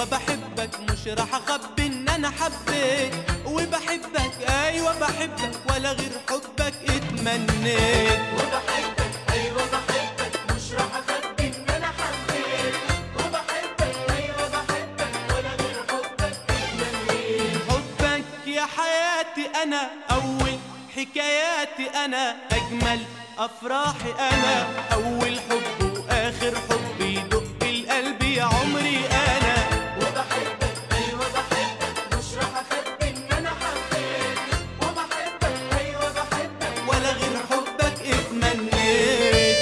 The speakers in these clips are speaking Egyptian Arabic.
بحبك مش راح اخبي ان انا حبيت وبحبك ايوه بحبك ولا غير حبك اتمنيت وبحبك ايوه بحبك مش راح اخبي ان انا حبيت وبحبك ايوه بحبك ولا غير حبك اتمنيت حبك يا حياتي انا اول حكاياتي انا اجمل افراحي انا اول حب واخر حب يدق القلب يا عمري انا وبحبك ايوه بحبك مش راح اخبي ان انا حبيت وبحبك ايوه بحبك ولا غير حبك اتمنيت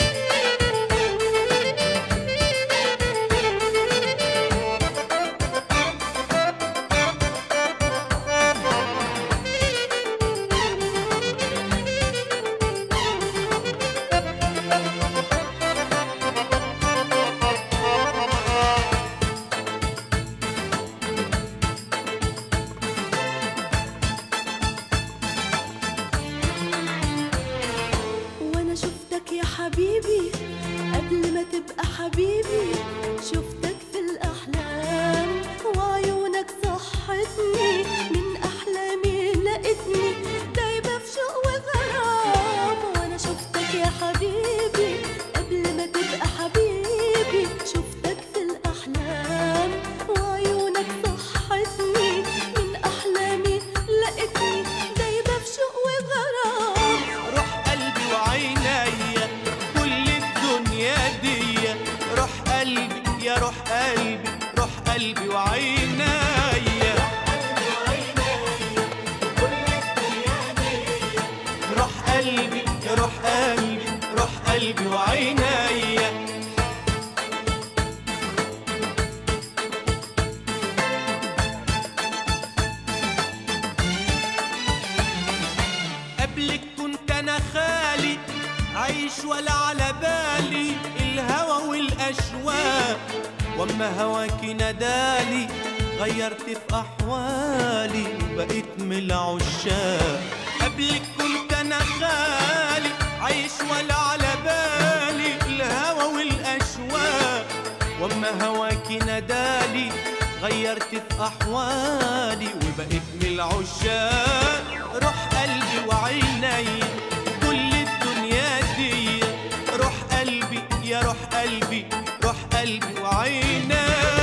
وانا شفتك يا حبيبي قبل ما تبقى حبيبي شفتك في الاحلام وعيونك صحتني من احلامي لقيتني دايبه في شوق وغرام وانا شفتك يا حبيبي قبل ما تبقى حبيبي شفتك في الاحلام وعيونك صحتني من احلامي لقيتني دايبه في شوق وغرام روح قلبي وعينيا كل الدنيا دي روح قلبي يا روح قلبي روح قلبي وعينيا روح قلبي يا روح قلبي روح قلبي وعينيا قبلك كنت انا خالي عايش ولا على بالي الهوى والاشواق واما هواكي نادالي غيرت في احوالي وبقيت من العشاق قبلك كنت انا خالي عايش ولا على بالي الهوى والاشواق واما هواكي نادالي غيرت في احوالي وبقيت من العشاق روح قلبي وعيني كل الدنيا دي روح قلبي يا روح قلبي روح قلبي وعيني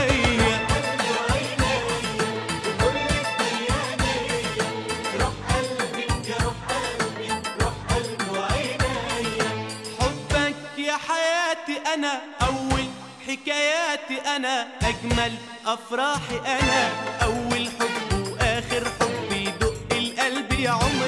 حبك يا حياتي انا اول حكاياتي انا اجمل افراحي انا اول حب واخر حب يدق القلب يا عمري